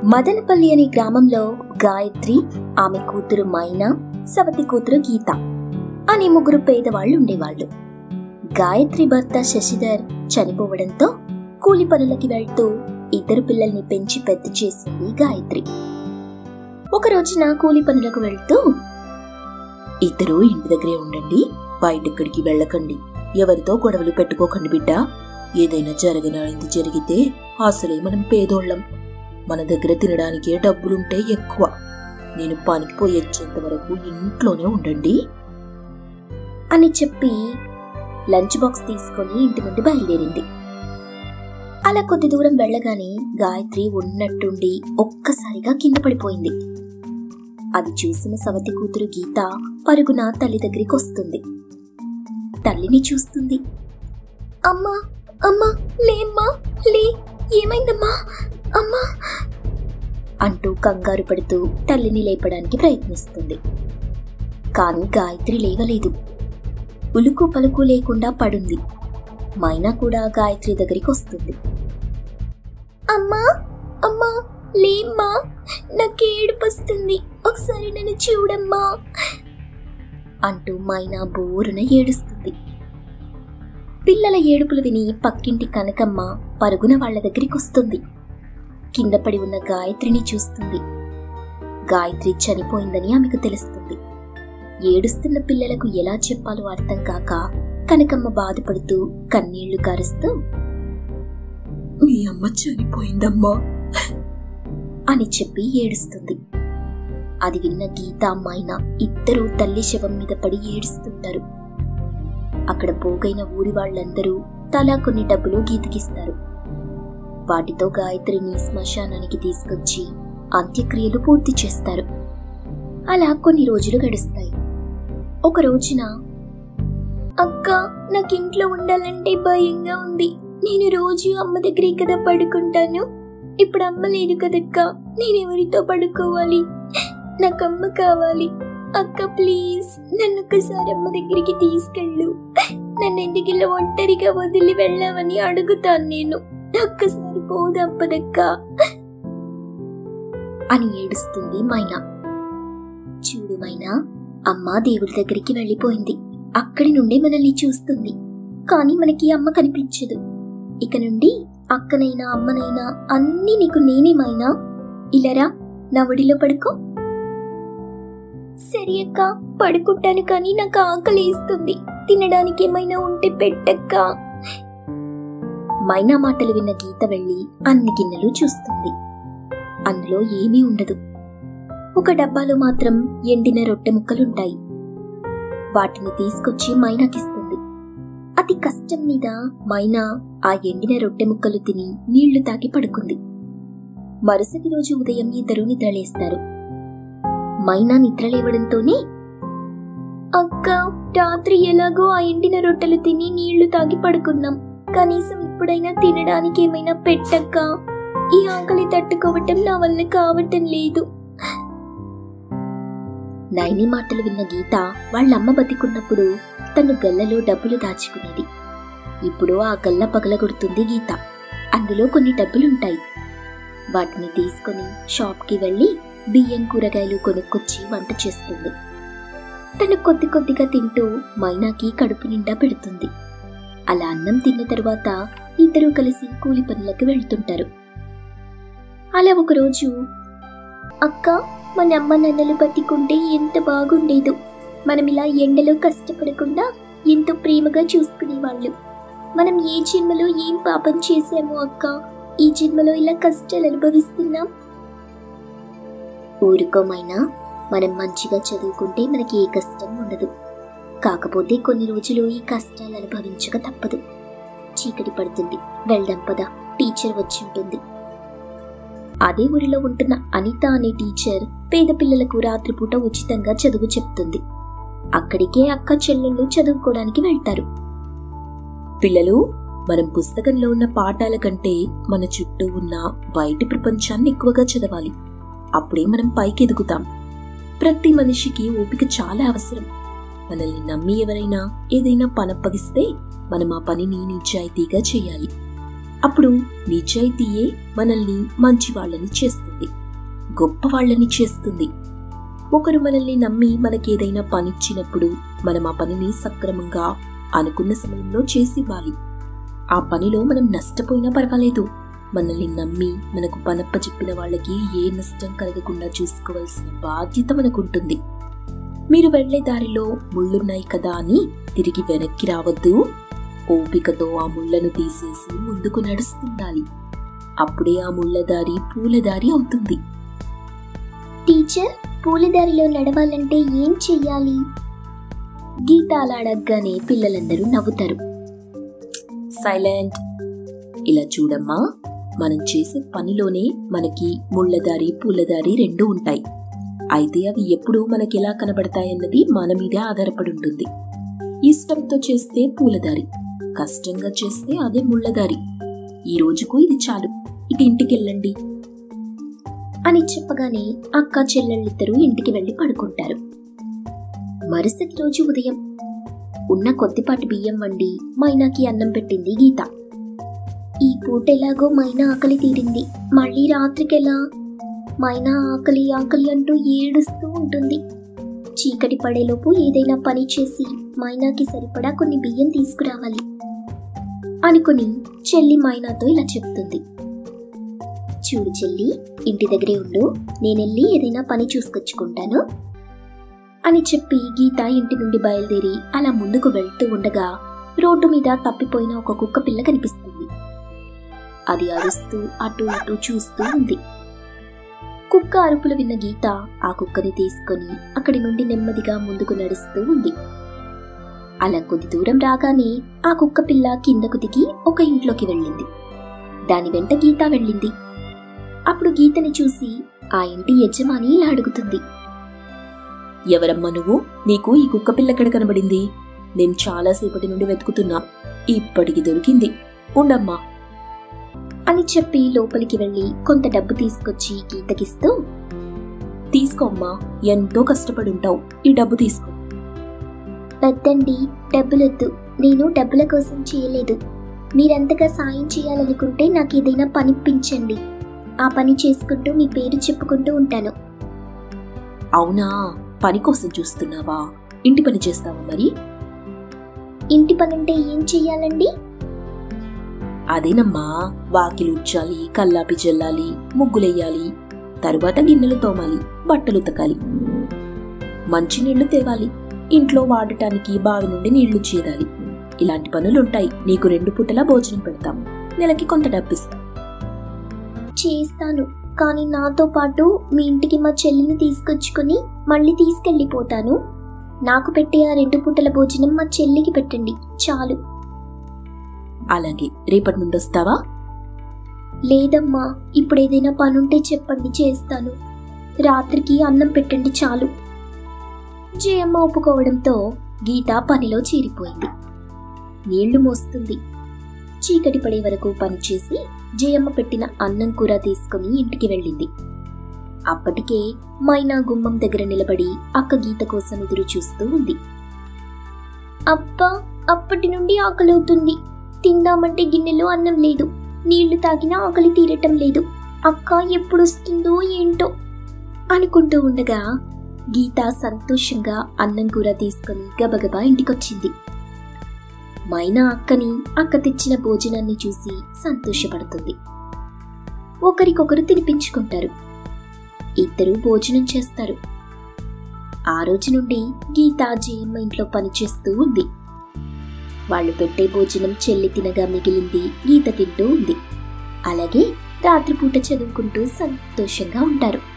మదనపల్లి అనే గ్రామంలో గాయత్రి ఆమె కూతురు మైనా సవతి కూతురు గీత అనే ముగ్గురు పేదవాళ్లు ఉండేవాళ్లు గాయత్రి భర్త శశిధర్ చనిపోవడంతో కూలి పనులకి వెళ్తూ ఇద్దరు పిల్లల్ని పెంచి పెద్ద చేసింది గాయత్రి ఒక రోజున కూలి పనులకు వెళ్తూ ఇద్దరూ ఇంటి దగ్గరే ఉండండి బయటెక్కడికి వెళ్ళకండి ఎవరితో గొడవలు పెట్టుకోకండి బిడ్డ ఏదైనా జరగనాడింది జరిగితే అసలే మనం పేదోళ్ళం మన దగ్గర తినడానికే డబ్బులుంటే ఎక్కువ నేను పనికి పోయి వచ్చేంత వరకు ఇంట్లోనే ఉండండి అని చెప్పి లంచ్ బాక్స్ తీసుకొని ఇంటి నుండి బయలుదేరింది అలా కొద్ది దూరం వెళ్ళగానే గాయత్రి ఉన్నట్టుండి ఒక్కసారిగా కింద పడిపోయింది అది చూసిన సవతి కూతురు గీత పరుగున తల్లి దగ్గరికి వస్తుంది తల్లిని చూస్తుంది అమ్మా అమ్మా లేమ్మా లే ఏమైందమ్మా అమ్మా అంటూ కంగారు పడుతూ తల్లిని లేపడానికి ప్రయత్నిస్తుంది కానీ గాయత్రి లేవలేదు ఉలుకు పలుకు లేకుండా పడుంది మైనా కూడా గాయత్రి దగ్గరికి వస్తుంది అమ్మా అమ్మా లేమ్మా నాకు ఏడుపు వస్తుంది ఒకసారి నన్ను చూడమ్మా అంటూ మైనా బోరున ఏడుస్తుంది పిల్లల ఏడుపులు విని పక్కింటి కనకమ్మ పరుగున వాళ్ళ దగ్గరికి వస్తుంది కింద పడి ఉన్న గాయత్రిని చూస్తుంది గాయత్రి చనిపోయిందని ఆమెకు తెలుస్తుంది ఏడుస్తున్న పిల్లలకు ఎలా చెప్పాలో అర్థం కాక కనకమ్మ బాధపడుతూ కన్నీళ్లు కారుస్తూ మీ అమ్మ చనిపోయిందమ్మా అని చెప్పి ఏడుస్తుంది అది విన్న గీత అమ్మాయిన ఇద్దరూ తల్లి శవం మీద పడి ఏడుస్తుంటారు అక్కడ పోగైన ఊరి వాళ్ళందరూ తలా కొన్ని డబ్బులు గీతకిస్తారు వాటితో గాయత్రిని శ్మశానానికి తీసుకొచ్చి అంత్యక్రియలు పూర్తి చేస్తారు అలా కొన్ని రోజులు గడుస్తాయి ఒక రోజున అక్క నాకు ఇంట్లో ఉండాలంటే భయంగా ఉంది నేను రోజు అమ్మ దగ్గరే కదా పడుకుంటాను ఇప్పుడు అమ్మ లేదు కదక్క నేనెవరితో పడుకోవాలి నాకు అమ్మ కావాలి అక్క ప్లీజ్ నన్ను ఒక్కసారి అమ్మ దగ్గరికి తీసుకెళ్ళు నన్ను ఎందుకు ఇలా ఒంటరిగా వదిలి వెళ్ళావని అడుగుతాను నేను ఒక్కసారి పోదప్పదక్క అని ఏడుస్తుంది మైనా చూడు మైనా అమ్మ దేవుడి దగ్గరికి వెళ్ళిపోయింది అక్కడి నుండే మనల్ని చూస్తుంది కానీ మనకి అమ్మ కనిపించదు ఇక నుండి అక్కనైనా అమ్మనైనా అన్నీ నీకు నేనేమైనా ఇలారా నా ఒడిలో పడుకో సరే అక్క పడుకుంటాను కానీ నాకు ఆకలిస్తుంది తినడానికి ఏమైనా ఉంటే పెట్టక్క మైనా మాటలు విన్న గీత వెళ్ళి అన్ని గిన్నెలు చూస్తుంది అందులో ఏమీ ఉండదు ఒక డబ్బాలో మాత్రం ఎండిన రొట్టె ముక్కలుంటాయి వాటిని తీసుకొచ్చి మైనాకిస్తుంది అతి కష్టం మీద మైనా ఆ ఎండిన రొట్టె ముక్కలు తిని నీళ్లు తాగి పడుకుంది మరుసటి రోజు ఉదయం ఇద్దరు నిద్రలేస్తారు మైనా నిద్రలేవడంతోనే అక్క రాత్రి ఎలాగో ఆ ఎండిన రొట్టెలు తిని నీళ్లు తాగి పడుకున్నాం కనీసం ఇప్పుడైనా తినడానికి ఏమైనా పెట్టక్క ఈ ఆకలి తట్టుకోవటం నా వల్ల కావటం లేదు నైని మాటలు విన్న గీత వాళ్ళమ్మ బతికున్నప్పుడు తను గల్లలో డబ్బులు దాచుకునేది ఇప్పుడు ఆ గల్ల పగలగొడుతుంది గీత అందులో కొన్ని డబ్బులుంటాయి వాటిని తీసుకొని షాప్కి వెళ్ళి బియ్యం కూరగాయలు కొనుక్కొచ్చి వంట చేస్తుంది తను కొద్ది కొద్దిగా తింటూ మైనాకి కడుపు నిండా పెడుతుంది అలా అన్నం తిన్న తరువాత ఇద్దరూ కలిసి కూలి పనులకు వెళ్తుంటారు అలా ఒకరోజు అక్క మన అమ్మ నాన్నలు బతికుంటే ఎంత బాగుండేదో మనం ఇలా ఎండలో కష్టపడకుండా ఎంతో ప్రేమగా చూసుకునేవాళ్ళు మనం ఏ జన్మలో ఏం పాపం చేశామో అక్క ఈ జన్మలో ఇలా కష్టాలు అనుభవిస్తున్నాం ఊరుకోమైనా మనం మంచిగా చదువుకుంటే మనకి ఏ కష్టం ఉండదు కాకపోతే కొన్ని రోజులు ఈ కష్టాలు అనుభవించక తప్పదు చీకటి పడుతుంది వెళ్దాం పద టీచర్ వచ్చి ఉంటుంది అదే ఊరిలో ఉంటున్న అనిత అనే టీచర్ పేద పిల్లలకు రాత్రిపూట ఉచితంగా చదువు చెప్తుంది అక్కడికే అక్క చెల్లెళ్ళు చదువుకోవడానికి వెళ్తారు పిల్లలు మనం పుస్తకంలో ఉన్న పాఠాల కంటే మన చుట్టూ ఉన్న బయటి ప్రపంచాన్ని ఎక్కువగా చదవాలి అప్పుడే మనం పైకి ఎదుగుతాం ప్రతి మనిషికి ఓపిక చాలా అవసరం మనల్ని నమ్మి ఎవరైనా ఏదైనా పనప్పగిస్తే మనం ఆ పనిని నిజాయితీగా చేయాలి అప్పుడు నిజాయితీయే మనల్ని మంచి వాళ్ళని చేస్తుంది గొప్ప వాళ్ళని చేస్తుంది ఒకరు మనల్ని నమ్మి మనకేదైనా పనిచ్చినప్పుడు మనం ఆ పనిని సక్రమంగా అనుకున్న సమయంలో చేసివ్వాలి ఆ పనిలో మనం నష్టపోయినా పర్వాలేదు మనల్ని నమ్మి మనకు పనప్ప చెప్పిన వాళ్ళకి ఏ నష్టం కలగకుండా చూసుకోవాల్సిన బాధ్యత మనకుంటుంది మీరు వెళ్లే దారిలో ముళ్ళున్నాయి కదా అని తిరిగి వెనక్కి రావద్దు ఓపికతో ఆ ముళ్లను తీసేసి ముందుకు నడుస్తుండాలి అప్పుడే ఆ ముళ్ళదారి పూలదారి అవుతుంది టీచర్ పూలదారిలో నడవాలంటే ఏం చెయ్యాలి గీత అలా అడగగానే పిల్లలందరూ నవ్వుతారు సైలెంట్ ఇలా చూడమ్మా మనం చేసే పనిలోనే మనకి ముళ్ళదారి పూలదారి రెండు ఉంటాయి అయితే అవి ఎప్పుడు మనకి ఎలా కనబడతాయన్నది మన మీదే ఆధారపడి ఉంటుంది ఇష్టంతో చేస్తే పూలదారి కష్టంగా చేస్తే అదే ముళ్ళదారి ఈ రోజుకు ఇది చాలు ఇక ఇంటికెళ్ళండి అని చెప్పగానే అక్క చెల్లెళ్ళిద్దరూ ఇంటికి వెళ్లి పడుకుంటారు మరుసటి రోజు ఉదయం ఉన్న కొద్దిపాటి బియ్యం వండి మైనాకి అన్నం పెట్టింది గీత ఈ పూట ఎలాగో మైనా ఆకలి తీరింది మళ్ళీ రాత్రికెలా మైనా ఆకలి ఆకలి అంటూ ఏడుస్తూ ఉంటుంది చీకటి పడేలోపు ఏదైనా పని చేసి మైనాకి సరిపడా కొన్ని బియ్యం తీసుకురావాలి అనుకుని చెల్లి మైనాతో ఇలా చెప్తుంది చూడు చెల్లి ఇంటి దగ్గరే ఉండు నేనెళ్ళి ఏదైనా పని చూసుకొచ్చుకుంటాను అని చెప్పి గీత ఇంటి నుండి బయలుదేరి అలా ముందుకు వెళ్తూ ఉండగా రోడ్డు మీద తప్పిపోయిన ఒక కుక్క పిల్ల కనిపిస్తుంది అది అరుస్తూ అటు ఇటు చూస్తూ ఉంది కుక్క అరుపులు విన్న గీత ఆ కుక్కని తీసుకొని అక్కడి నుండి నెమ్మదిగా ముందుకు నడుస్తూ ఉంది అలా కొద్ది దూరం రాగానే ఆ కుక్క పిల్ల కిందకు దిగి ఒక ఇంట్లోకి వెళ్ళింది దాని వెంట గీత వెళ్ళింది అప్పుడు గీతని చూసి ఆ ఇంటి యజమాని ఇలా అడుగుతుంది ఎవరమ్మా నువ్వు నీకు ఈ కుక్క పిల్ల ఎక్కడ కనబడింది నేను చాలాసేపటి నుండి వెతుకుతున్నా ఇప్పటికి దొరికింది ఉండమ్మా అని చెప్పి లోపలికి వెళ్ళి కొంత డబ్బు తీసుకొచ్చి గీతకిస్తూ తీసుకోమ్మా ఎంతో కష్టపడుంటావు ఈ డబ్బు తీసుకో వద్దండి డబ్బులొద్దు నేను డబ్బుల కోసం చేయలేదు మీరంతగా సాయం చేయాలనుకుంటే నాకు ఏదైనా పనిపించండి ఆ పని చేసుకుంటూ మీ పేరు చెప్పుకుంటూ ఉంటాను అవునా పని కోసం చూస్తున్నావా ఇంటి పని చేస్తావా మరి ఇంటి పనుంటే ఏం చెయ్యాలండి అదేనమ్మా వాకిలి ఉచ్చాలి కల్లాపి జల్లాలి ముగ్గులెయ్యాలి తరువాత గిన్నెలు తోమాలి బట్టలు ఉతకాలి మంచినీళ్లు తేవాలి ఇంట్లో వాడటానికి బావి నుండి నీళ్లు చేదాలి ఇలాంటి పనులుంటాయి నీకు రెండు పూటలా భోజనం పెడతాం నెలకి కొంత డబ్బిస్తాం చేస్తాను కానీ నాతో పాటు మీ ఇంటికి మా చెల్లిని తీసుకొచ్చుకొని మళ్ళీ తీసుకెళ్ళిపోతాను నాకు పెట్టే ఆ రెండు పూటల భోజనం మా చెల్లికి పెట్టండి చాలు అలాగే రేపటి నుండి వస్తావా లేదమ్మా ఇప్పుడు ఏదైనా పనుంటే చెప్పండి చేస్తాను రాత్రికి అన్నం పెట్టండి చాలు జయమ్మ ఒప్పుకోవడంతో గీత పనిలో చేరిపోయింది నీళ్లు మోస్తుంది చీకటి పడే వరకు పనిచేసి జయమ్మ పెట్టిన అన్నం కూర తీసుకుని ఇంటికి వెళ్ళింది అప్పటికే మైనా గుమ్మం దగ్గర నిలబడి అక్క గీత కోసం ఎదురు చూస్తూ ఉంది అబ్బా అప్పటి నుండి ఆకలవుతుంది తిందామంటే గిన్నెలో అన్నం లేదు నీళ్లు తాగినా ఆకలి తీరటం లేదు అక్క ఎప్పుడొస్తుందో ఏంటో అనుకుంటూ ఉండగా గీత సంతోషంగా అన్నం కూర తీసుకుని గబగబా ఇంటికొచ్చింది మైనా అక్కని అక్క తెచ్చిన భోజనాన్ని చూసి సంతోషపడుతుంది ఒకరికొకరు తినిపించుకుంటారు ఇద్దరూ భోజనం చేస్తారు ఆ రోజు నుండి గీత జయమ్మ ఇంట్లో పనిచేస్తూ ఉంది వాళ్ళు పెట్టే భోజనం చెల్లి తినగా మిగిలింది గీత తింటూ ఉంది అలాగే రాత్రిపూట చదువుకుంటూ సంతోషంగా ఉంటారు